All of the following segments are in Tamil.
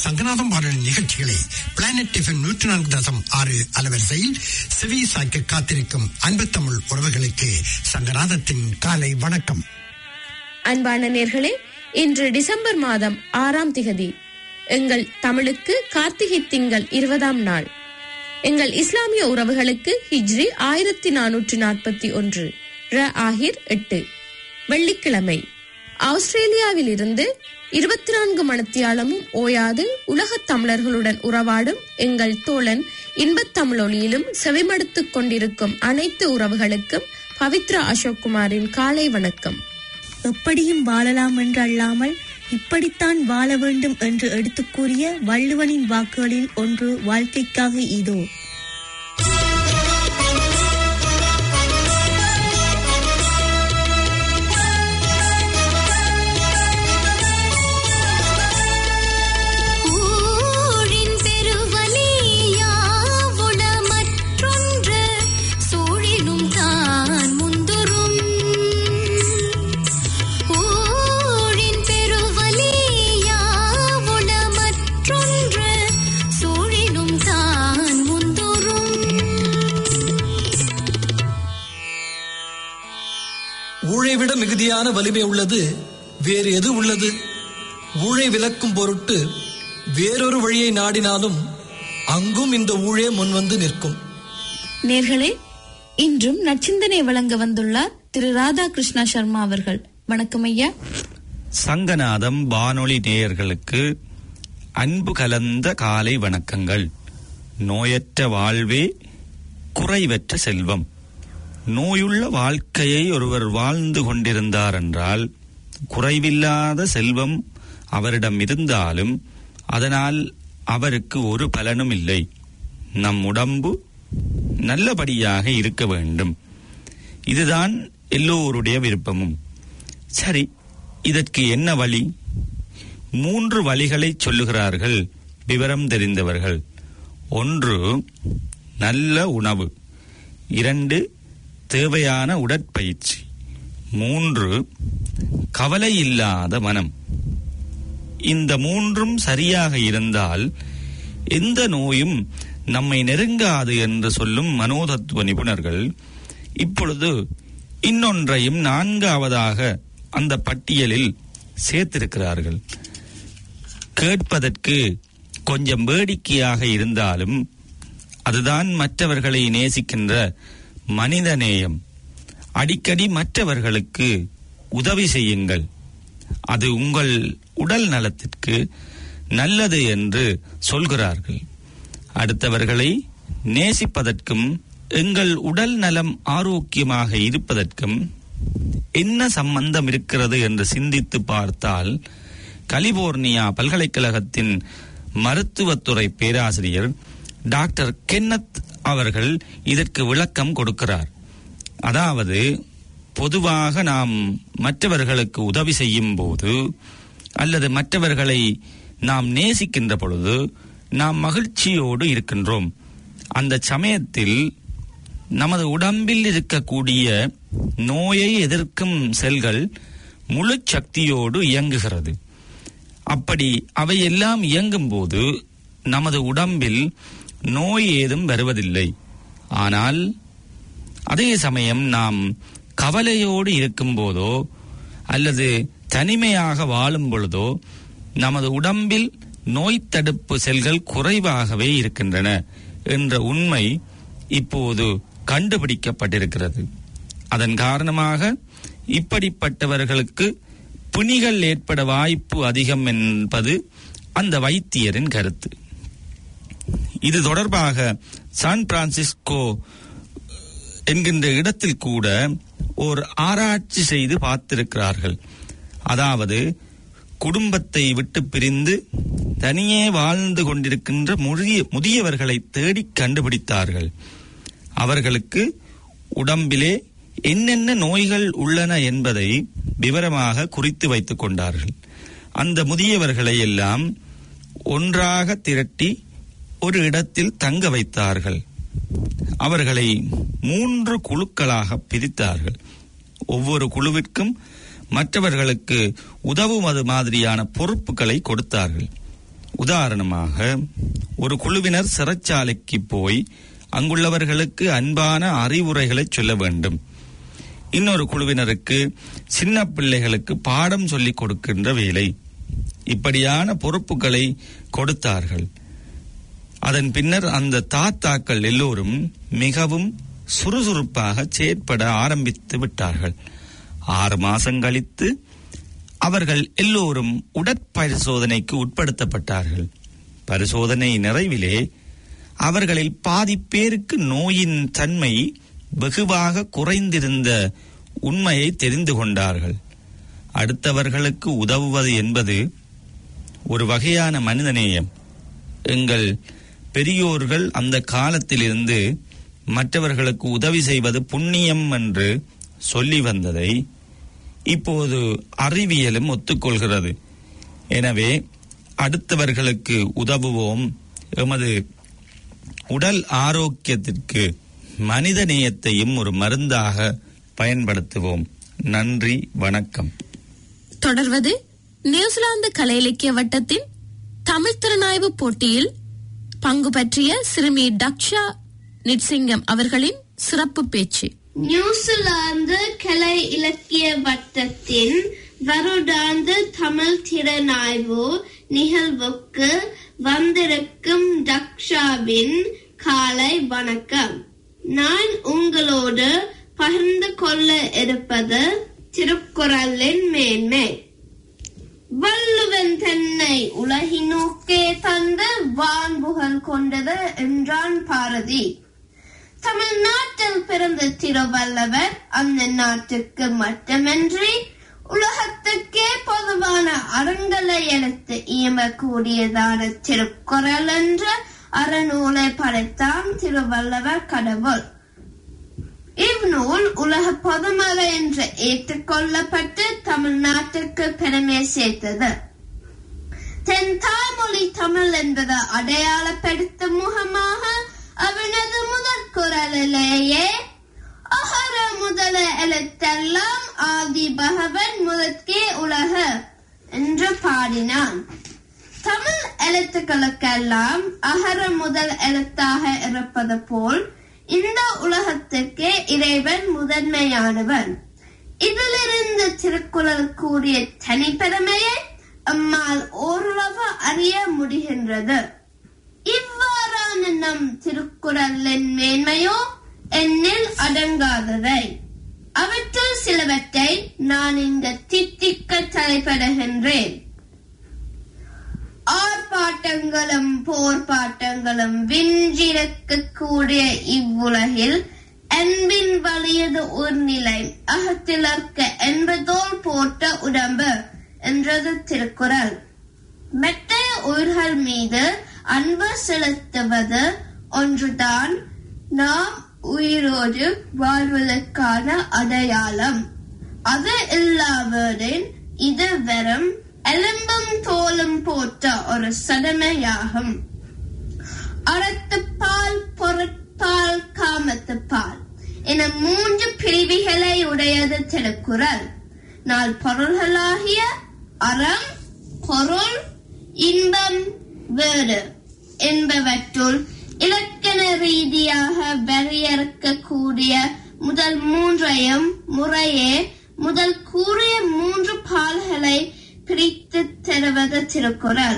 சங்கநாதம் வானொலி நிகழ்ச்சிகளை பிளானட் எஃப்எம் நூற்றி நான்கு தசம் ஆறு அலவரிசையில் செவி சாய்க்க காத்திருக்கும் அன்பு தமிழ் உறவுகளுக்கு சங்கநாதத்தின் காலை வணக்கம் அன்பான நேர்களே இன்று டிசம்பர் மாதம் ஆறாம் திகதி எங்கள் தமிழுக்கு கார்த்திகை திங்கள் இருபதாம் நாள் எங்கள் இஸ்லாமிய உறவுகளுக்கு ஹிஜ்ரி ஆயிரத்தி நானூற்றி நாற்பத்தி ஒன்று ர ஆகிர் எட்டு வெள்ளிக்கிழமை ஆஸ்திரேலியாவில் இருந்து இருபத்தி நான்கு மணத்தியாலமும் ஓயாது உலகத் தமிழர்களுடன் உறவாடும் எங்கள் தோழன் இன்பத் தமிழொலியிலும் செவிமடுத்துக் கொண்டிருக்கும் அனைத்து உறவுகளுக்கும் பவித்ரா அசோக் குமாரின் காலை வணக்கம் எப்படியும் வாழலாம் என்று அல்லாமல் இப்படித்தான் வாழ வேண்டும் என்று எடுத்துக் கூறிய வள்ளுவனின் வாக்குகளில் ஒன்று வாழ்க்கைக்காக இதோ ஊழின் பெருவலியாவுள மற்றொன்று சூழினும் தான் முந்துரும் ஊழின் பெருவலியாவுள மற்றொன்று சூழினும் தான் முந்துரும் ஊழை விட மிகுதியான வலிமை உள்ளது வேறு எது உள்ளது ஊழை விலக்கும் பொருட்டு வேறொரு வழியை நாடினாலும் அங்கும் இந்த ஊழே முன்வந்து நிற்கும் நேர்களே இன்றும் நச்சிந்தனை வழங்க வந்துள்ளார் திரு ராதாகிருஷ்ணா சர்மா அவர்கள் வணக்கம் ஐயா சங்கநாதம் வானொலி நேயர்களுக்கு அன்பு கலந்த காலை வணக்கங்கள் நோயற்ற வாழ்வே குறைவற்ற செல்வம் நோயுள்ள வாழ்க்கையை ஒருவர் வாழ்ந்து கொண்டிருந்தார் என்றால் குறைவில்லாத செல்வம் அவரிடம் இருந்தாலும் அதனால் அவருக்கு ஒரு பலனும் இல்லை நம் உடம்பு நல்லபடியாக இருக்க வேண்டும் இதுதான் எல்லோருடைய விருப்பமும் சரி இதற்கு என்ன வழி மூன்று வழிகளை சொல்லுகிறார்கள் விவரம் தெரிந்தவர்கள் ஒன்று நல்ல உணவு இரண்டு தேவையான உடற்பயிற்சி மூன்று கவலை இல்லாத மனம் இந்த மூன்றும் சரியாக இருந்தால் எந்த நோயும் நம்மை நெருங்காது என்று சொல்லும் மனோதத்துவ நிபுணர்கள் இப்பொழுது இன்னொன்றையும் நான்காவதாக அந்த பட்டியலில் சேர்த்திருக்கிறார்கள் கேட்பதற்கு கொஞ்சம் வேடிக்கையாக இருந்தாலும் அதுதான் மற்றவர்களை நேசிக்கின்ற மனித நேயம் அடிக்கடி மற்றவர்களுக்கு உதவி செய்யுங்கள் அது உங்கள் உடல் நலத்திற்கு நல்லது என்று சொல்கிறார்கள் அடுத்தவர்களை நேசிப்பதற்கும் எங்கள் உடல் நலம் ஆரோக்கியமாக இருப்பதற்கும் என்ன சம்பந்தம் இருக்கிறது என்று சிந்தித்து பார்த்தால் கலிபோர்னியா பல்கலைக்கழகத்தின் மருத்துவத்துறை பேராசிரியர் டாக்டர் கென்னத் அவர்கள் இதற்கு விளக்கம் கொடுக்கிறார் அதாவது பொதுவாக நாம் மற்றவர்களுக்கு உதவி செய்யும் போது அல்லது மற்றவர்களை நாம் நேசிக்கின்ற பொழுது நாம் மகிழ்ச்சியோடு இருக்கின்றோம் அந்த சமயத்தில் நமது உடம்பில் இருக்கக்கூடிய நோயை எதிர்க்கும் செல்கள் முழு சக்தியோடு இயங்குகிறது அப்படி அவையெல்லாம் இயங்கும் போது நமது உடம்பில் நோய் ஏதும் வருவதில்லை ஆனால் அதே சமயம் நாம் கவலையோடு இருக்கும் போதோ அல்லது தனிமையாக வாழும் பொழுதோ நமது உடம்பில் நோய் தடுப்பு செல்கள் குறைவாகவே இருக்கின்றன என்ற உண்மை இப்போது கண்டுபிடிக்கப்பட்டிருக்கிறது அதன் காரணமாக இப்படிப்பட்டவர்களுக்கு பிணிகள் ஏற்பட வாய்ப்பு அதிகம் என்பது அந்த வைத்தியரின் கருத்து இது தொடர்பாக சான் பிரான்சிஸ்கோ என்கின்ற இடத்தில் கூட ஒரு ஆராய்ச்சி செய்து பார்த்திருக்கிறார்கள் அதாவது குடும்பத்தை விட்டு பிரிந்து தனியே வாழ்ந்து கொண்டிருக்கின்ற முதிய முதியவர்களை தேடி கண்டுபிடித்தார்கள் அவர்களுக்கு உடம்பிலே என்னென்ன நோய்கள் உள்ளன என்பதை விவரமாக குறித்து வைத்துக் கொண்டார்கள் அந்த முதியவர்களை எல்லாம் ஒன்றாக திரட்டி ஒரு இடத்தில் தங்க வைத்தார்கள் அவர்களை மூன்று குழுக்களாக பிரித்தார்கள் ஒவ்வொரு குழுவிற்கும் மற்றவர்களுக்கு உதவுவது மாதிரியான பொறுப்புகளை கொடுத்தார்கள் உதாரணமாக ஒரு குழுவினர் சிறைச்சாலைக்கு போய் அங்குள்ளவர்களுக்கு அன்பான அறிவுரைகளை சொல்ல வேண்டும் இன்னொரு குழுவினருக்கு சின்ன பிள்ளைகளுக்கு பாடம் சொல்லிக் கொடுக்கின்ற வேலை இப்படியான பொறுப்புகளை கொடுத்தார்கள் அதன் பின்னர் அந்த தாத்தாக்கள் எல்லோரும் மிகவும் சுறுசுறுப்பாக செயற்பட ஆரம்பித்து விட்டார்கள் ஆறு மாசம் கழித்து அவர்கள் எல்லோரும் உடற்பரிசோதனைக்கு உட்படுத்தப்பட்டார்கள் பரிசோதனை நிறைவிலே அவர்களில் பாதி பேருக்கு நோயின் தன்மை வெகுவாக குறைந்திருந்த உண்மையை தெரிந்து கொண்டார்கள் அடுத்தவர்களுக்கு உதவுவது என்பது ஒரு வகையான மனிதநேயம் எங்கள் பெரியோர்கள் அந்த காலத்திலிருந்து மற்றவர்களுக்கு உதவி செய்வது புண்ணியம் என்று சொல்லி வந்ததை இப்போது அறிவியலும் ஒத்துக்கொள்கிறது எனவே அடுத்தவர்களுக்கு உதவுவோம் எமது உடல் ஆரோக்கியத்திற்கு மனித நேயத்தையும் ஒரு மருந்தாக பயன்படுத்துவோம் நன்றி வணக்கம் தொடர்வது நியூசிலாந்து கலை இலக்கிய வட்டத்தின் தமிழ் திறனாய்வு போட்டியில் பங்கு பற்றிய சிறுமி டக்ஷா நிட்சிங்கம் அவர்களின் சிறப்பு பேச்சு நியூசிலாந்து கலை இலக்கிய வட்டத்தின் வருடாந்த தமிழ் திறனாய்வு நிகழ்வுக்கு வந்திருக்கும் தக்ஷாவின் காலை வணக்கம் நான் உங்களோடு பகிர்ந்து கொள்ள இருப்பது திருக்குறளின் மேன்மை வள்ளுவன் தன்னை உலகினோக்கே தந்து வான்புகழ் கொண்டது என்றான் பாரதி தமிழ்நாட்டில் பிறந்த திருவள்ளுவர் அந்த நாட்டுக்கு மட்டுமின்றி உலகத்துக்கே பொதுவான அறங்களை எடுத்து இயம்பக்கூடியதான திருக்குறள் என்ற அறநூலை படைத்தான் திருவள்ளுவர் கடவுள் இந்நூல் உலக பொதுமறை என்று ஏற்றுக்கொள்ளப்பட்டு தமிழ்நாட்டுக்கு பெருமை சேர்த்தது தென் தாய்மொழி தமிழ் என்பதை அடையாளப்படுத்தும் முகமாக அவனது முதற் குரலிலேயே அகர முதல எழுத்தெல்லாம் ஆதி பகவன் முதற்கே உலக என்று பாடினான் தமிழ் எழுத்துக்களுக்கெல்லாம் அகர முதல் எழுத்தாக இருப்பது போல் இந்த உலகத்துக்கே இறைவன் முதன்மையானவன் இதிலிருந்து திருக்குறள் கூறிய தனிப்பெருமையை அம்மாள் ஓரளவு அறிய முடிகின்றது இவ்வாறான நம் திருக்குறளின் மேன்மையோ எண்ணில் அடங்காதவை அவற்றுள் சிலவற்றை நான் இங்கு தித்திக்க தலைப்படுகின்றேன் ஆர்ப்பாட்டங்களும் போர்ப்பாட்டங்களும் விஞ்சிருக்கக்கூடிய இவ்வுலகில் அன்பின் வலியது ஒரு நிலை அகத்திலர்க்க என்பதோல் போட்ட உடம்பு என்றது திருக்குறள் மெட்டைய உயிர்கள் மீது அன்பு செலுத்துவது ஒன்றுதான் நாம் உயிரோடு வாழ்வதற்கான அடையாளம் அது இல்லாவிடின் இது வெறும் எலும்பும் தோலும் போட்ட ஒரு சடமையாகும் அறத்துப்பால் பொருட்பால் காமத்துப்பால் என மூன்று பிரிவுகளை உடையது திருக்குறள் நாள் பொருள்களாகிய அறம் பொருள் இன்பம் வேறு என்பவற்றுள் இலக்கண ரீதியாக வரையறுக்கக்கூடிய முதல் மூன்றையும் முறையே முதல் கூறிய மூன்று பால்களை பிரித்து தருவது திருக்குறள்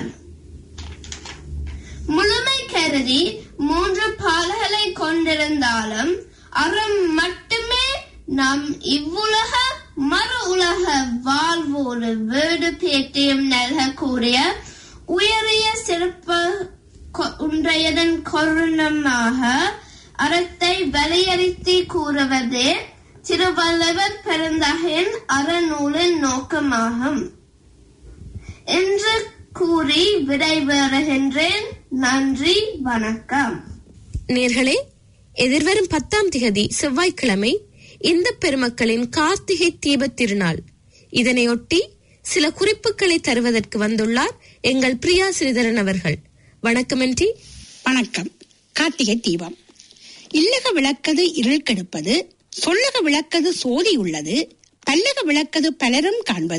முழுமை கருதி மூன்று பால்களை கொண்டிருந்தாலும் அறம் மட்டுமே நம் இவ்வுலக மறு உலக வாழ்வோடு வீடு பேட்டியும் நல்கக்கூடிய உயரிய சிறப்பு கொ- ஒன்றையதன் கொருணமாக அறத்தை வரையறுத்தி கூறுவதே திருவள்ளுவர் பெருந்தகையின் அறநூலின் நோக்கமாகும் என்று கூறி விடைபெறுகின்றேன் நன்றி வணக்கம் நேர்களே எதிர்வரும் பத்தாம் திகதி செவ்வாய்க்கிழமை இந்த பெருமக்களின் கார்த்திகை தீபத் திருநாள் இதனையொட்டி சில குறிப்புகளை தருவதற்கு வந்துள்ளார் எங்கள் பிரியா ஸ்ரீதரன் அவர்கள் வணக்கமின்றி வணக்கம் கார்த்திகை தீபம் இல்லக விளக்கது இருள் கெடுப்பது சொல்லக விளக்கது சோதி உள்ளது பல்லக விளக்கது பலரும் காண்பது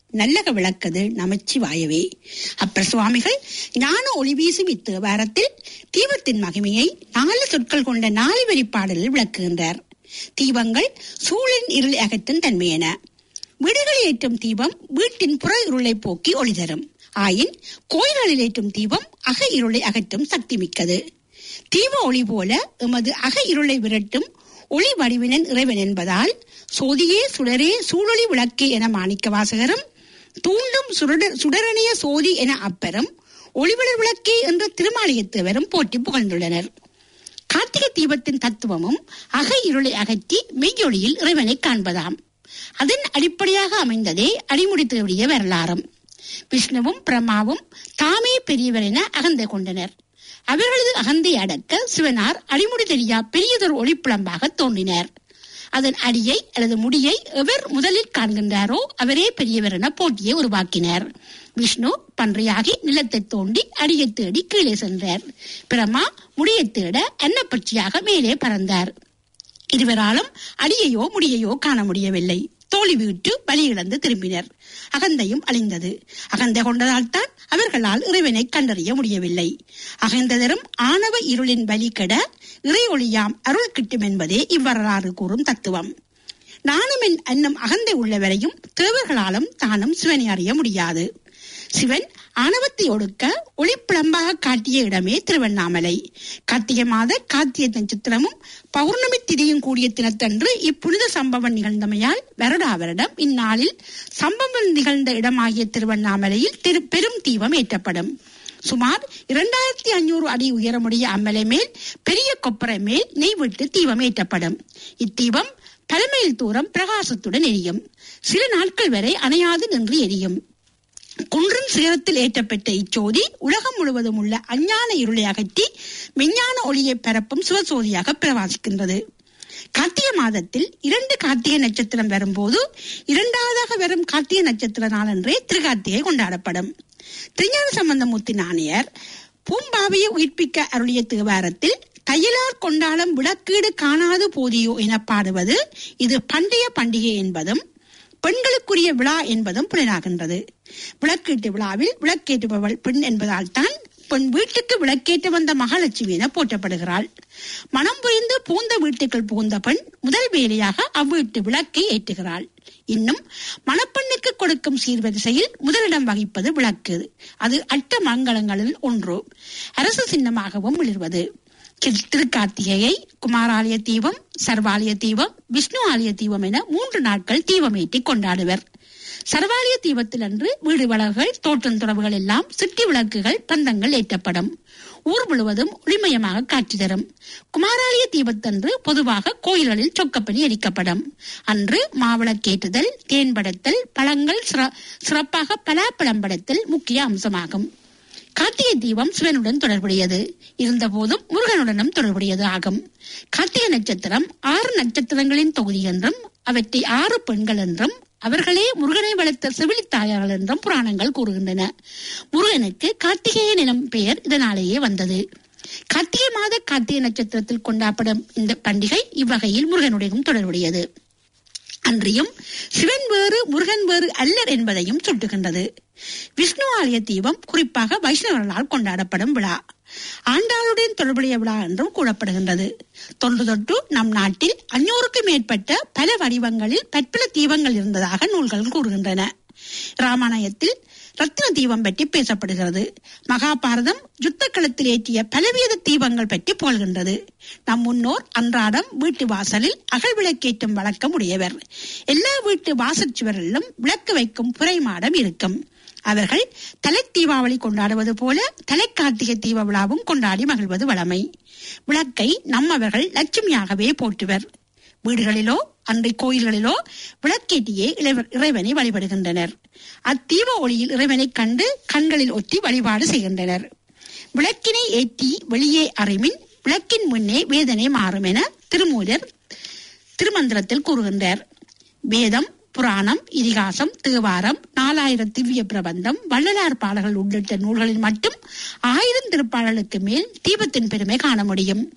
நல்லக விளக்கது நமச்சிவாயவே அப்பர் சுவாமிகள் ஞான ஒளி வீசும் இத்தேவாரத்தில் தீபத்தின் மகிமையை நாலு சொற்கள் கொண்ட நாலு வெளிப்பாடலில் விளக்குகின்றார் தீபங்கள் சூழலின் இருளை அகற்றும் தன்மையென வீடுகளில் ஏற்றும் தீபம் வீட்டின் புற இருளை போக்கி ஒளி தரும் ஆயின் கோயில்களில் ஏற்றும் தீபம் அக இருளை அகற்றும் சக்தி மிக்கது தீப ஒளி போல எமது அக இருளை விரட்டும் ஒளி வடிவினன் இறைவன் என்பதால் சோதியே சுடரே சூழொளி விளக்கே என மாணிக்க வாசகரும் தூண்டும் சுடர் சுடரணிய சோதி என அப்பரும் ஒளிவளர் விளக்கே என்ற திருமாலயத்தவரும் போற்றி புகழ்ந்துள்ளனர் கார்த்திகை தீபத்தின் தத்துவமும் அக இருளை அகற்றி மெய்யொளியில் இறைவனை காண்பதாம் அதன் அடிப்படையாக அமைந்ததே அடிமுடி தேடிய வரலாறும் விஷ்ணுவும் பிரம்மாவும் தாமே பெரியவர் என அகந்தை கொண்டனர் அவர்களது அகந்தை அடக்க சிவனார் அடிமுடி தெரியா பெரியதொரு ஒளிப்பிளம்பாக தோன்றினார் அதன் அடியை அல்லது முடியை எவர் முதலில் காண்கின்றாரோ அவரே பெரியவர் என போட்டியை உருவாக்கினார் விஷ்ணு பன்றியாகி நிலத்தை தோண்டி அடியை தேடி கீழே சென்றார் பிரம்மா முடியை தேட அன்னப்பட்சியாக மேலே பறந்தார் இருவராலும் அடியையோ முடியையோ காண முடியவில்லை தோல்வி விட்டு பலியிழந்து திரும்பினர் அகந்தையும் அழிந்தது அகந்தை கொண்டதால் தான் அவர்களால் இறைவனை கண்டறிய முடியவில்லை அகந்ததரும் ஆணவ இருளின் பலி கெட இறை ஒளியாம் அருள் கிட்டும் என்பதே இவ்வரலாறு கூறும் தத்துவம் நானும் என்னும் அகந்தை உள்ளவரையும் தேவர்களாலும் தானும் சிவனை அறிய முடியாது சிவன் ஆணவத்தை ஒடுக்க ஒளிப்பிளம்பாக காட்டிய இடமே திருவண்ணாமலை கார்த்திகை மாத கார்த்திகை நட்சத்திரமும் பௌர்ணமி திதியும் கூடிய தினத்தன்று இப்புனித சம்பவம் நிகழ்ந்தமையால் வருடா வருடம் இந்நாளில் சம்பவம் நிகழ்ந்த இடமாகிய திருவண்ணாமலையில் திரு பெரும் தீபம் ஏற்றப்படும் சுமார் இரண்டாயிரத்தி ஐநூறு அடி உயரமுடைய அம்மலை மேல் பெரிய கொப்பரை மேல் நெய் விட்டு தீபம் ஏற்றப்படும் இத்தீபம் பல மைல் தூரம் பிரகாசத்துடன் எரியும் சில நாட்கள் வரை அணையாது நின்று எரியும் குன்றின் சிகரத்தில் ஏற்றப்பட்ட இச்சோதி உலகம் முழுவதும் உள்ள அஞ்ஞான இருளை அகற்றி விஞ்ஞான ஒளியை பரப்பும் சிவசோதியாக பிரவாசிக்கின்றது கார்த்திகை மாதத்தில் இரண்டு கார்த்திகை நட்சத்திரம் வரும்போது இரண்டாவதாக வரும் கார்த்திகை நட்சத்திர நாளன்றே திருக்கார்த்திகை கொண்டாடப்படும் திருஞான சம்பந்தமூர்த்தி நாணியர் பூம்பாவையை உயிர்ப்பிக்க அருளிய தேவாரத்தில் தையலார் கொண்டாடும் விளக்கீடு காணாது போதியோ என பாடுவது இது பண்டைய பண்டிகை என்பதும் பெண்களுக்குரிய விழா என்பதும் புலனாகின்றது விளக்கீட்டு விழாவில் விளக்கேற்றுபவள் பெண் என்பதால் தான் பெண் வீட்டுக்கு விளக்கேற்ற வந்த மகாலட்சுமி என போற்றப்படுகிறாள் மனம் புரிந்து பூந்த வீட்டுக்குள் புகுந்த பெண் முதல் வேலையாக அவ்வீட்டு விளக்கை ஏற்றுகிறாள் இன்னும் மணப்பெண்ணுக்கு கொடுக்கும் சீர்வரிசையில் முதலிடம் வகிப்பது விளக்கு அது அட்ட மங்களங்களில் ஒன்று அரசு சின்னமாகவும் மிளிர்வது திருக்கார்த்திகையை குமாராலய தீபம் சர்வாலய தீபம் விஷ்ணு ஆலய தீபம் என மூன்று நாட்கள் தீபமேற்றி கொண்டாடுவர் சர்வாலய தீபத்தில் அன்று வீடு வளர்கள் தோட்டம் துறவுகள் எல்லாம் சிட்டி விளக்குகள் பந்தங்கள் ஏற்றப்படும் ஊர் முழுவதும் ஒளிமயமாக காட்சி தரும் குமாராலய தீபத்தன்று பொதுவாக கோயில்களில் சொக்கப்பணி எரிக்கப்படும் அன்று மாவிளக்கேற்றுதல் தேன் படைத்தல் பழங்கள் சிறப்பாக பலாப்பழம் படைத்தல் முக்கிய அம்சமாகும் கார்த்திகை தீபம் சிவனுடன் தொடர்புடையது இருந்த போதும் முருகனுடனும் தொடர்புடையது ஆகும் கார்த்திகை நட்சத்திரம் ஆறு நட்சத்திரங்களின் தொகுதி என்றும் அவற்றை ஆறு பெண்கள் என்றும் அவர்களே முருகனை வளர்த்த செவிலி தாயார்கள் என்றும் புராணங்கள் கூறுகின்றன முருகனுக்கு கார்த்திகேயன் எனும் பெயர் இதனாலேயே வந்தது கார்த்திகை மாத கார்த்திகை நட்சத்திரத்தில் கொண்டாடப்படும் இந்த பண்டிகை இவ்வகையில் முருகனுடையும் தொடர்புடையது அன்றியும் சிவன் வேறு முருகன் வேறு அல்லர் என்பதையும் சுட்டுகின்றது விஷ்ணு ஆலய தீபம் குறிப்பாக வைஷ்ணவர்களால் கொண்டாடப்படும் விழா ஆண்டாளுடன் தொடர்புடைய விழா என்றும் கூறப்படுகின்றது தொன்று தொட்டு நம் நாட்டில் அஞ்சூறுக்கும் மேற்பட்ட பல வடிவங்களில் பற்பல தீபங்கள் இருந்ததாக நூல்கள் கூறுகின்றன ராமாயணத்தில் ரத்ன தீபம் பற்றி பேசப்படுகிறது மகாபாரதம் யுத்த களத்தில் ஏற்றிய பலவித தீபங்கள் பற்றி போல்கின்றது நம் முன்னோர் அன்றாடம் வீட்டு வாசலில் அகல் விளக்கேற்றும் வழக்கம் உடையவர் எல்லா வீட்டு வாசச்சுவரிலும் விளக்கு வைக்கும் புரை மாடம் இருக்கும் அவர்கள் தலை தீபாவளி கொண்டாடுவது போல தலை கார்த்திகை தீப விழாவும் கொண்டாடி மகிழ்வது வளமை விளக்கை நம்மவர்கள் லட்சுமியாகவே போற்றுவர் வீடுகளிலோ அன்றை கோயில்களிலோ விளக்கேற்றியே இறைவனை வழிபடுகின்றனர் அத்தீப ஒளியில் இறைவனை கண்டு கண்களில் ஒட்டி வழிபாடு செய்கின்றனர் விளக்கினை ஏற்றி வெளியே அறிமின் விளக்கின் முன்னே வேதனை மாறும் என திருமூலர் திருமந்திரத்தில் கூறுகின்றார் வேதம் புராணம் இதிகாசம் தேவாரம் நாலாயிரம் திவ்ய பிரபந்தம் வள்ளலார் பாடல்கள் உள்ளிட்ட நூல்களில் மட்டும் ஆயிரம் திருப்பாடலுக்கு மேல் தீபத்தின் பெருமை காண முடியும்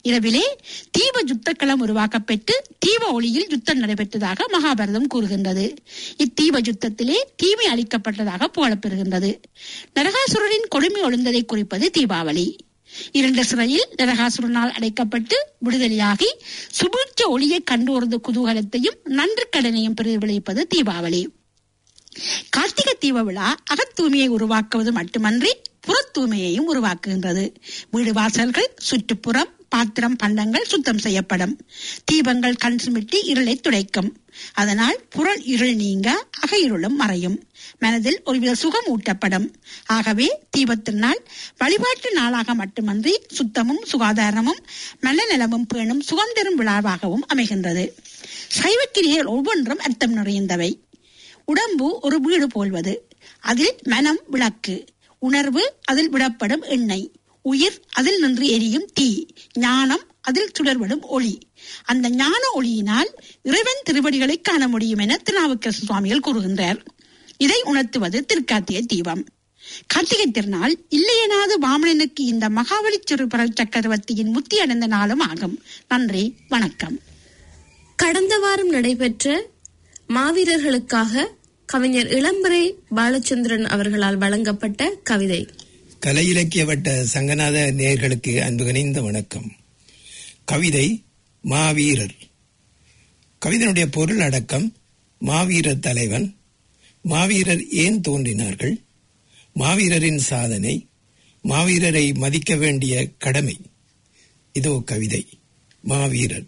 இரவிலே தீப யுத்தக்களம் உருவாக்கப்பட்டு தீப ஒளியில் யுத்தம் நடைபெற்றதாக மகாபாரதம் கூறுகின்றது இத்தீப யுத்தத்திலே தீமை அளிக்கப்பட்டதாக புகழப்பெறுகின்றது நரகாசுரனின் கொடுமை ஒளிந்ததை குறிப்பது தீபாவளி இரண்ட சிறையில் நரகாசுரனால் அடைக்கப்பட்டு விடுதலையாகி சுபீட்ச ஒளியை கண்டோர்ந்த குதூகலத்தையும் நன்று கடனையும் பிரதிபலிப்பது தீபாவளி கார்த்திகை தீப விழா அகத்தூய்மையை உருவாக்குவது மட்டுமன்றி புறத்தூய்மையையும் உருவாக்குகின்றது வீடு வாசல்கள் சுற்றுப்புறம் பாத்திரம் பண்டங்கள் சுத்தம் செய்யப்படும் தீபங்கள் கண் சுமிட்டி இருளை துடைக்கும் அதனால் புறல் இருள் நீங்க அக இருளும் மறையும் மனதில் ஒருவித சுகம் ஊட்டப்படும் ஆகவே தீபத்தினால் வழிபாட்டு நாளாக மட்டுமன்றி சுத்தமும் சுகாதாரமும் மனநலமும் பேணும் சுகம் தரும் விழாவாகவும் அமைகின்றது சைவக்கிரியர்கள் ஒவ்வொன்றும் அர்த்தம் நிறைந்தவை உடம்பு ஒரு வீடு போல்வது அதில் மனம் விளக்கு உணர்வு அதில் விடப்படும் எண்ணெய் உயிர் அதில் நின்று எரியும் தீ ஞானம் அதில் சுடர்விடும் ஒளி அந்த ஞான ஒளியினால் இறைவன் திருவடிகளை காண முடியும் என திருநாவுக்கரசு சுவாமிகள் கூறுகின்றார் இதை உணர்த்துவது திருக்கார்த்திகை தீபம் கார்த்திகை திருநாள் இல்லையனாது வாமனனுக்கு இந்த மகாபலி சிறுபரல் சக்கரவர்த்தியின் முத்தி அடைந்த நாளும் ஆகும் நன்றி வணக்கம் கடந்த வாரம் நடைபெற்ற மாவீரர்களுக்காக கவிஞர் இளம்பரை பாலச்சந்திரன் அவர்களால் வழங்கப்பட்ட கவிதை கலை இலக்கிய வட்ட சங்கநாத நேயர்களுக்கு அன்பு கனிந்த வணக்கம் கவிதை மாவீரர் கவிதனுடைய பொருள் அடக்கம் மாவீரர் தலைவன் மாவீரர் ஏன் தோன்றினார்கள் மாவீரரின் சாதனை மாவீரரை மதிக்க வேண்டிய கடமை இதோ கவிதை மாவீரர்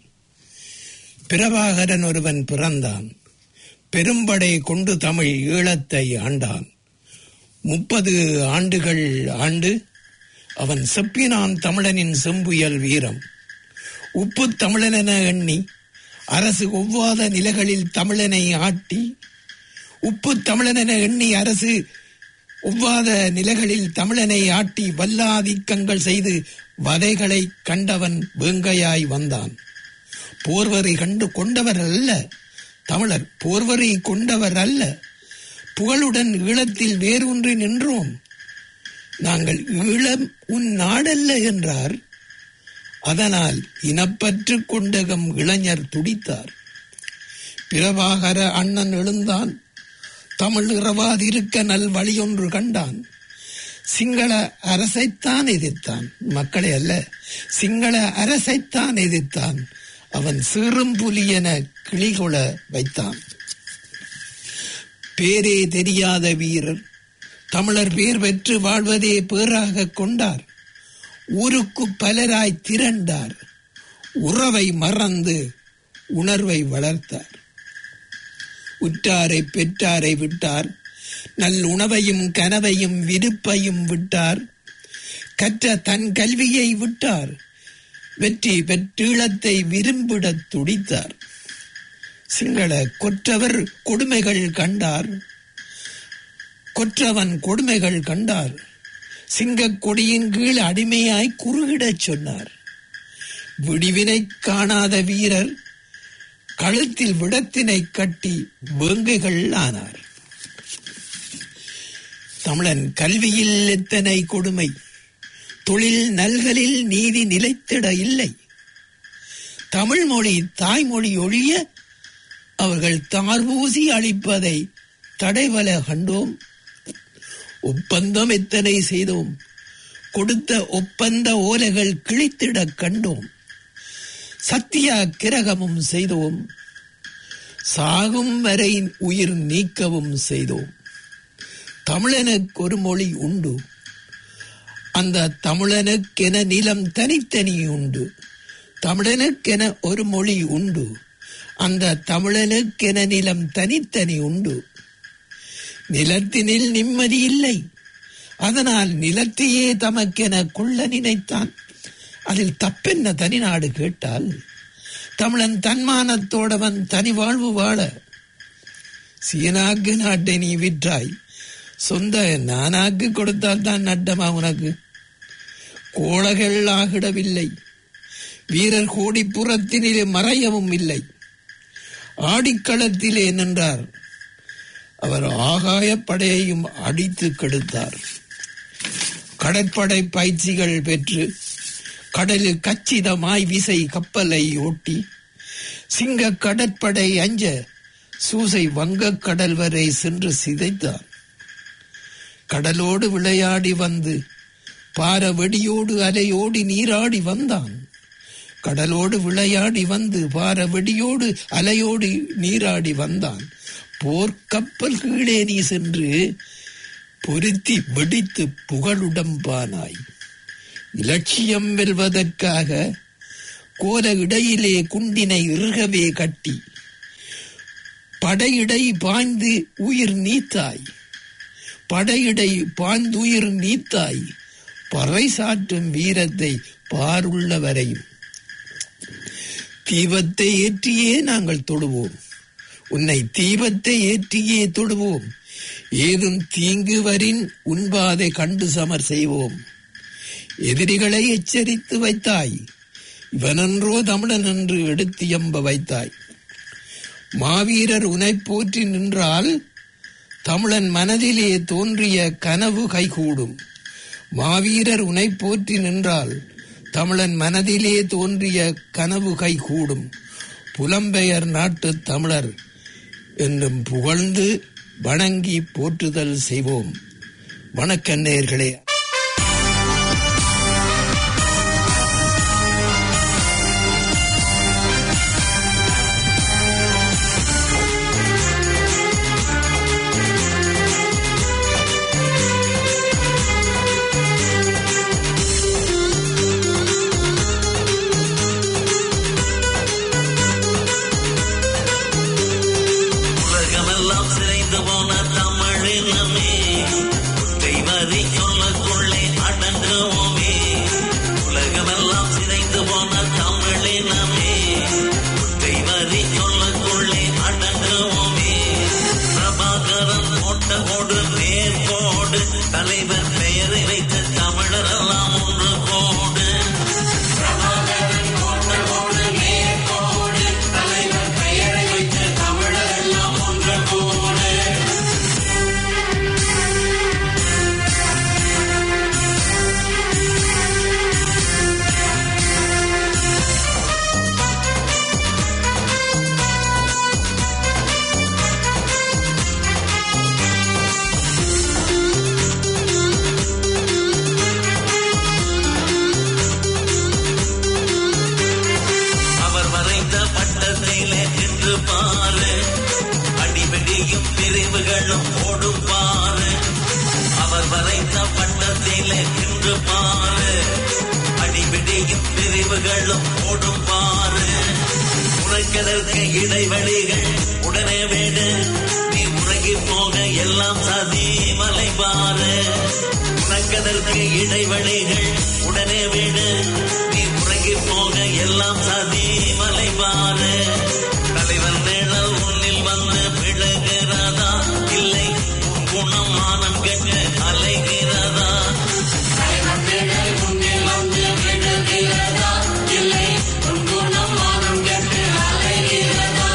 பிரபாகரன் ஒருவன் பிறந்தான் பெரும்படை கொண்டு தமிழ் ஈழத்தை ஆண்டான் முப்பது ஆண்டுகள் ஆண்டு அவன் செப்பினான் தமிழனின் செம்புயல் வீரம் உப்பு தமிழனென எண்ணி அரசு ஒவ்வாத நிலைகளில் தமிழனை ஆட்டி உப்பு தமிழனென எண்ணி அரசு ஒவ்வாத நிலைகளில் தமிழனை ஆட்டி வல்லாதிக்கங்கள் செய்து வதைகளை கண்டவன் வேங்கையாய் வந்தான் போர்வரை கண்டு கொண்டவர் அல்ல தமிழர் போர்வரை கொண்டவர் அல்ல புகழுடன் ஈழத்தில் வேரூன்றி நின்றோம் நாங்கள் ஈழம் உன் நாடல்ல என்றார் அதனால் இனப்பற்று கொண்டகம் இளைஞர் துடித்தார் பிரபாகர அண்ணன் எழுந்தான் தமிழ் இரவாதிருக்க நல் வழியொன்று கண்டான் சிங்கள அரசைத்தான் எதிர்த்தான் மக்களை அல்ல சிங்கள அரசைத்தான் எதிர்த்தான் அவன் சிறும் புலி என கிளிகொள வைத்தான் பேரே தெரியாத வீரர் தமிழர் பேர் பெற்று வாழ்வதே பேராக கொண்டார் ஊருக்கு பலராய் திரண்டார் உறவை மறந்து உணர்வை வளர்த்தார் உற்றாரை பெற்றாரை விட்டார் நல் உணவையும் கனவையும் விருப்பையும் விட்டார் கற்ற தன் கல்வியை விட்டார் வெற்றி பெற்றீழத்தை விரும்பிடத் துடித்தார் சிங்கள கொற்றவர் கொடுமைகள் கண்டார் கொற்றவன் கொடுமைகள் கண்டார் சிங்கக் கொடியின் கீழ் அடிமையாய் குறுகிடச் சொன்னார் விடிவினை காணாத வீரர் கழுத்தில் விடத்தினை கட்டி வேங்கைகள் ஆனார் தமிழன் கல்வியில் எத்தனை கொடுமை தொழில் நல்களில் நீதி நிலைத்திட இல்லை தமிழ் மொழி தாய்மொழி ஒழிய அவர்கள் தார்பூசி அளிப்பதை தடைவல கண்டோம் ஒப்பந்தம் எத்தனை செய்தோம் கொடுத்த ஒப்பந்த ஓலைகள் கிழித்திட கண்டோம் சத்தியா கிரகமும் செய்தோம் சாகும் வரை உயிர் நீக்கவும் செய்தோம் தமிழனுக்கு ஒரு மொழி உண்டு அந்த தமிழனுக்கென நிலம் தனித்தனி உண்டு தமிழனுக்கென ஒரு மொழி உண்டு அந்த தமிழனுக்கென நிலம் தனித்தனி உண்டு நிலத்தினில் நிம்மதி இல்லை அதனால் நிலத்தையே தமக்கென கொள்ள நினைத்தான் அதில் தப்பென்ன தனிநாடு கேட்டால் தமிழன் தன்மானத்தோடவன் தனி வாழ்வு வாழ சீனாக்கு நாட்டை நீ விற்றாய் சொந்த நானாக்கு கொடுத்தால் தான் நட்டமா உனக்கு கோளகள் ஆகிடவில்லை வீரர் கோடிப்புறத்தினிலே மறையவும் இல்லை ஆடிக்களத்திலே நின்றார் அவர் ஆகாய படையையும் அடித்து கெடுத்தார் கடற்படை பயிற்சிகள் பெற்று கடலில் கச்சிதமாய் விசை கப்பலை ஓட்டி சிங்க கடற்படை அஞ்ச சூசை வங்கக் கடல் வரை சென்று சிதைத்தான் கடலோடு விளையாடி வந்து பார வெடியோடு அலையோடி நீராடி வந்தான் கடலோடு விளையாடி வந்து பார வெடியோடு அலையோடி நீராடி வந்தான் போர்க்கப்பல் கீழே நீ சென்று பொருத்தி வெடித்து புகழுடம்பானாய் இலட்சியம் வெல்வதற்காக கோல இடையிலே குண்டினை இறுகவே கட்டி படையிடை பாய்ந்து உயிர் நீத்தாய் படையிடை பாய்ந்துயிர் நீத்தாய் பறை சாற்றும் வீரத்தை பாருள்ள வரையும் தீபத்தை ஏற்றியே நாங்கள் தொடுவோம் உன்னை தீபத்தை ஏற்றியே தொடுவோம் ஏதும் தீங்கு வரின் உண்பாதை கண்டு சமர் செய்வோம் எதிரிகளை எச்சரித்து வைத்தாய் இவனன்றோ தமிழன் என்று எடுத்து எம்ப வைத்தாய் மாவீரர் உனை போற்றி நின்றால் தமிழன் மனதிலே தோன்றிய கனவு கைகூடும் மாவீரர் உனை போற்றி நின்றால் தமிழன் மனதிலே தோன்றிய கனவு கைகூடும் புலம்பெயர் நாட்டு தமிழர் என்றும் புகழ்ந்து வணங்கி போற்றுதல் செய்வோம் வணக்க நேயர்களே உலகமெல்லாம் சிதைந்து போன தமிழினமே தெய்வதி சொல்லுக்குள்ளே அடங்குவோமே உலகமெல்லாம் சிதைந்து போன தமிழினமே தெய்வதி சொல்லுக்குள்ளே அடங்குவோமே பிரபாகரன் போட்ட கோடு நேர்கோடு தலைவர் பெயரை வைத்த தமிழரெல்லாம் ஒன்று கோடு பிரபாகரன் போட்ட கோடு நேர்கோடு தலைவர் பெயரை வைத்த தமிழரெல்லாம் ஒன்று கோடு அவர் வரைந்த பட்டத்திலே நின்று பாரு அடிபடியும் பிரிவுகளும் ஓடும் பாரு அவர் வரைந்த பட்டத்திலே நின்று பாரு அடிபிடியும் பிரிவுகளும் ஓடும் பாரு உனக்கதற்கு இடைவெளிகள் உடனே வேடு நீ உறங்கி போக எல்லாம் சதி மலை பாரு உனக்கதற்கு இடைவெளிகள் உடனே வீடு நீ உறங்கி போக எல்லாம் சதி மலை பாரு தலைவன் நிழல் உன்னில் வந்து விழுகிறதா இல்லை உன் குணம் மானம் கெட்டு அலைகிறதா தலைவன் நிழல் உன்னில் வந்து விழுகிறதா இல்லை உன் குணம் மானம் கெட்டு அலைகிறதா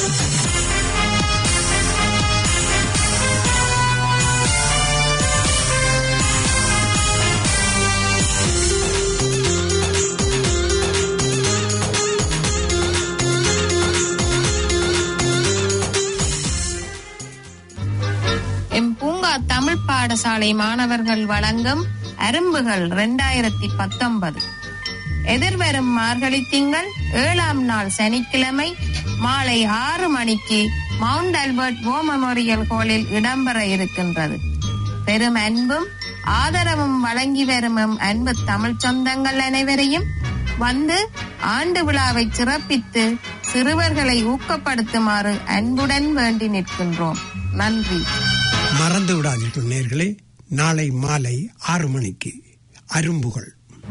எம் பூங்கா தமிழ் பாடசாலை மாணவர்கள் வழங்கும் அரும்புகள் இரண்டாயிரத்தி பத்தொன்பது எதிர்வரும் மார்கழி திங்கள் ஏழாம் நாள் சனிக்கிழமை மாலை ஆறு மணிக்கு மவுண்ட் ஆல்பர்ட் வோ மெமோரியல் ஹாலில் இடம்பெற இருக்கின்றது பெரும் அன்பும் ஆதரவும் வழங்கி வரும் எம் அன்பு தமிழ் சொந்தங்கள் அனைவரையும் வந்து ஆண்டு விழாவை சிறப்பித்து சிறுவர்களை ஊக்கப்படுத்துமாறு அன்புடன் வேண்டி நிற்கின்றோம் நன்றி மறந்து விடாதீர்கள் நேர்களே நாளை மாலை ஆறு மணிக்கு அரும்புகள்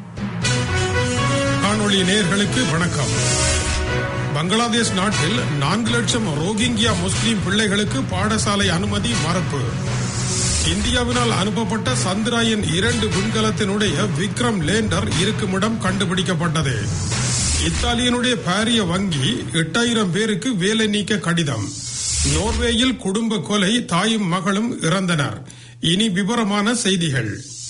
காணொளி நேயர்களுக்கு வணக்கம் பங்களாதேஷ் நாட்டில் நான்கு லட்சம் ரோஹிங்கியா முஸ்லிம் பிள்ளைகளுக்கு பாடசாலை அனுமதி மறுப்பு இந்தியாவினால் அனுப்பப்பட்ட சந்திராயன் இரண்டு விண்கலத்தினுடைய விக்ரம் லேண்டர் இருக்குமிடம் கண்டுபிடிக்கப்பட்டது இத்தாலியனுடைய பாரிய வங்கி எட்டாயிரம் பேருக்கு வேலை நீக்க கடிதம் நோர்வேயில் குடும்ப கொலை தாயும் மகளும் இறந்தனர் இனி விவரமான செய்திகள்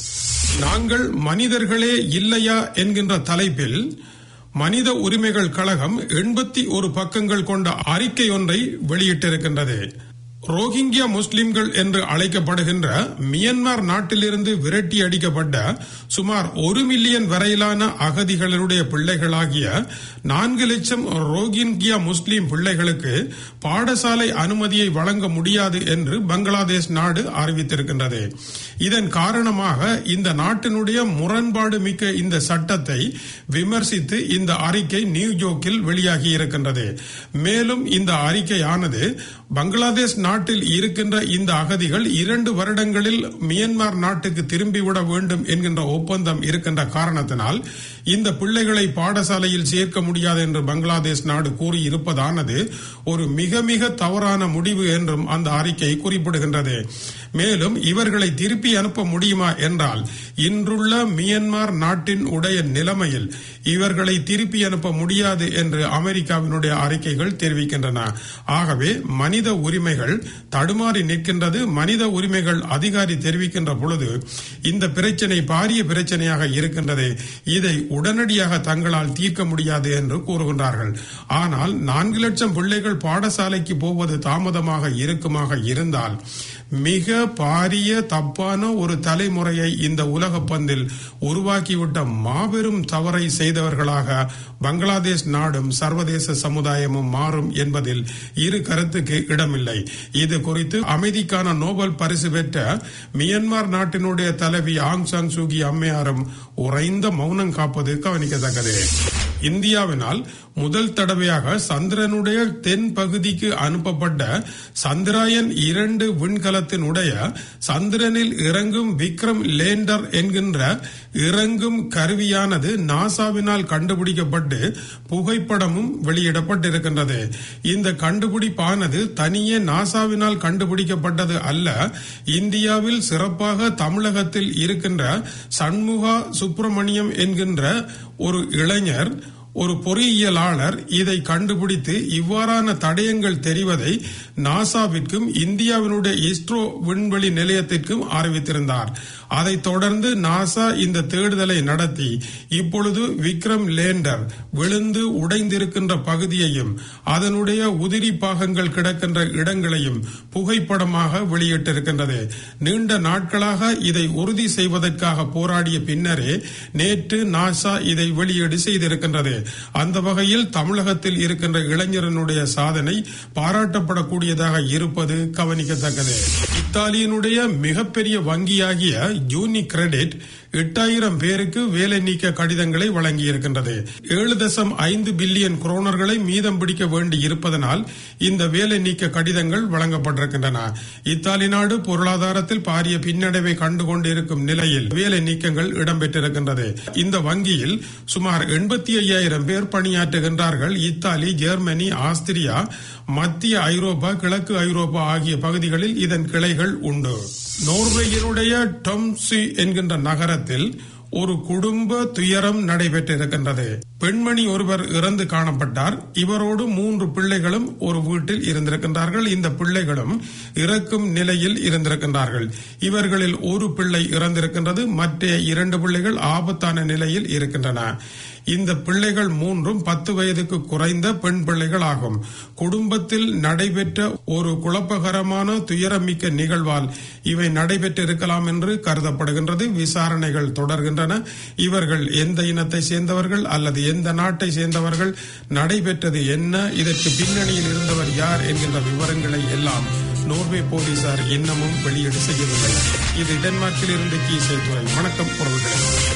நாங்கள் மனிதர்களே இல்லையா என்கின்ற தலைப்பில் மனித உரிமைகள் கழகம் எண்பத்தி ஒரு பக்கங்கள் கொண்ட அறிக்கை ஒன்றை வெளியிட்டிருக்கின்றது ரோஹிங்கியா முஸ்லிம்கள் என்று அழைக்கப்படுகின்ற மியன்மார் நாட்டிலிருந்து விரட்டி அடிக்கப்பட்ட சுமார் ஒரு மில்லியன் வரையிலான அகதிகளுடைய பிள்ளைகளாகிய நான்கு லட்சம் ரோஹிங்கியா முஸ்லிம் பிள்ளைகளுக்கு பாடசாலை அனுமதியை வழங்க முடியாது என்று பங்களாதேஷ் நாடு அறிவித்திருக்கின்றது இதன் காரணமாக இந்த நாட்டினுடைய முரண்பாடு மிக்க இந்த சட்டத்தை விமர்சித்து இந்த அறிக்கை நியூயோர்க்கில் வெளியாகி இருக்கின்றது மேலும் இந்த அறிக்கையானது பங்களாதேஷ் நாட்டில் இருக்கின்ற இந்த அகதிகள் இரண்டு வருடங்களில் மியன்மார் நாட்டுக்கு திரும்பிவிட வேண்டும் என்கின்ற ஒப்பந்தம் இருக்கின்ற காரணத்தினால் இந்த பிள்ளைகளை பாடசாலையில் சேர்க்க முடியாது என்று பங்களாதேஷ் நாடு கூறியிருப்பதானது ஒரு மிக மிக தவறான முடிவு என்றும் அந்த அறிக்கை குறிப்பிடுகின்றது மேலும் இவர்களை திருப்பி அனுப்ப முடியுமா என்றால் இன்றுள்ள மியன்மார் நாட்டின் உடைய நிலைமையில் இவர்களை திருப்பி அனுப்ப முடியாது என்று அமெரிக்காவினுடைய அறிக்கைகள் தெரிவிக்கின்றன ஆகவே மனித உரிமைகள் தடுமாறி நிற்கின்றது மனித உரிமைகள் அதிகாரி தெரிவிக்கின்ற பொழுது இந்த பிரச்சனை பாரிய பிரச்சனையாக இருக்கின்றது இதை உடனடியாக தங்களால் தீர்க்க முடியாது என்று கூறுகின்றார்கள் ஆனால் நான்கு லட்சம் பிள்ளைகள் பாடசாலைக்கு போவது தாமதமாக இருக்குமாக இருந்தால் மிக பாரிய தப்பான ஒரு தலைமுறையை இந்த உலக பந்தில் உருவாக்கிவிட்ட மாபெரும் தவறை செய்தவர்களாக பங்களாதேஷ் நாடும் சர்வதேச சமுதாயமும் மாறும் என்பதில் இரு கருத்துக்கு இடமில்லை இது குறித்து அமைதிக்கான நோபல் பரிசு பெற்ற மியன்மார் நாட்டினுடைய தலைவி ஆங் சாங் சூகி அம்மையாரும் உறைந்த மௌனம் காப்பது கவனிக்கத்தக்கது இந்தியாவினால் முதல் தடவையாக சந்திரனுடைய தென் பகுதிக்கு அனுப்பப்பட்ட சந்திராயன் இரண்டு விண்கலத்தினுடைய சந்திரனில் இறங்கும் விக்ரம் லேண்டர் என்கின்ற இறங்கும் கருவியானது நாசாவினால் கண்டுபிடிக்கப்பட்டு புகைப்படமும் வெளியிடப்பட்டிருக்கின்றது இந்த கண்டுபிடிப்பானது தனியே நாசாவினால் கண்டுபிடிக்கப்பட்டது அல்ல இந்தியாவில் சிறப்பாக தமிழகத்தில் இருக்கின்ற சண்முகா சுப்பிரமணியம் என்கின்ற ஒரு இளைஞர் ஒரு பொறியியலாளர் இதை கண்டுபிடித்து இவ்வாறான தடயங்கள் தெரிவதை நாசாவிற்கும் இந்தியாவினுடைய இஸ்ரோ விண்வெளி நிலையத்திற்கும் அறிவித்திருந்தார் அதைத் தொடர்ந்து நாசா இந்த தேடுதலை நடத்தி இப்பொழுது விக்ரம் லேண்டர் விழுந்து உடைந்திருக்கின்ற பகுதியையும் அதனுடைய உதிரி பாகங்கள் கிடக்கின்ற இடங்களையும் புகைப்படமாக வெளியிட்டிருக்கின்றது நீண்ட நாட்களாக இதை உறுதி செய்வதற்காக போராடிய பின்னரே நேற்று நாசா இதை வெளியீடு செய்திருக்கின்றது அந்த வகையில் தமிழகத்தில் இருக்கின்ற இளைஞரனுடைய சாதனை பாராட்டப்படக்கூடியதாக இருப்பது கவனிக்கத்தக்கது இத்தாலியினுடைய மிகப்பெரிய வங்கியாகிய யூனி கிரெடிட் எட்டாயிரம் பேருக்கு வேலை நீக்க கடிதங்களை வழங்கியிருக்கின்றது ஏழு தசம் ஐந்து பில்லியன் குரோனர்களை மீதம் பிடிக்க வேண்டி இருப்பதனால் இந்த வேலை நீக்க கடிதங்கள் வழங்கப்பட்டிருக்கின்றன இத்தாலி நாடு பொருளாதாரத்தில் பாரிய பின்னடைவை கண்டுகொண்டிருக்கும் நிலையில் வேலை நீக்கங்கள் இடம்பெற்றிருக்கின்றது இந்த வங்கியில் சுமார் எண்பத்தி ஐயாயிரம் பேர் பணியாற்றுகின்றார்கள் இத்தாலி ஜெர்மனி ஆஸ்திரியா மத்திய ஐரோப்பா கிழக்கு ஐரோப்பா ஆகிய பகுதிகளில் இதன் கிளைகள் உண்டு நோர்வேயினுடைய டொம்சி என்கின்ற நகரத்தில் ஒரு குடும்ப துயரம் நடைபெற்றிருக்கின்றது பெண்மணி ஒருவர் இறந்து காணப்பட்டார் இவரோடு மூன்று பிள்ளைகளும் ஒரு வீட்டில் இருந்திருக்கின்றார்கள் இந்த பிள்ளைகளும் இறக்கும் நிலையில் இருந்திருக்கின்றார்கள் இவர்களில் ஒரு பிள்ளை இறந்திருக்கின்றது மற்ற இரண்டு பிள்ளைகள் ஆபத்தான நிலையில் இருக்கின்றன இந்த பிள்ளைகள் மூன்றும் பத்து வயதுக்கு குறைந்த பெண் பிள்ளைகள் ஆகும் குடும்பத்தில் நடைபெற்ற ஒரு குழப்பகரமான துயரமிக்க நிகழ்வால் இவை நடைபெற்றிருக்கலாம் என்று கருதப்படுகின்றது விசாரணைகள் தொடர்கின்றன இவர்கள் எந்த இனத்தை சேர்ந்தவர்கள் அல்லது எந்த நாட்டை சேர்ந்தவர்கள் நடைபெற்றது என்ன இதற்கு பின்னணியில் இருந்தவர் யார் என்கின்ற விவரங்களை எல்லாம் நோர்வே போலீசார் இன்னமும் வெளியீடு செய்யவில்லை இது டென்மார்க்கில் இருந்து கீசை துறை வணக்கம் உறவுகளே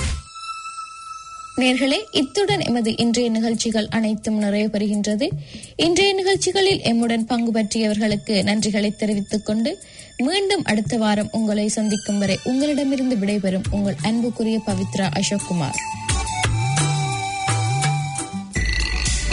நேர்களே இத்துடன் எமது இன்றைய நிகழ்ச்சிகள் அனைத்தும் நிறைவு பெறுகின்றது இன்றைய நிகழ்ச்சிகளில் எம்முடன் பங்கு பற்றியவர்களுக்கு நன்றிகளை தெரிவித்துக் கொண்டு மீண்டும் அடுத்த வாரம் உங்களை சந்திக்கும் வரை உங்களிடமிருந்து விடைபெறும் உங்கள் அன்புக்குரிய பவித்ரா அசோக் குமார்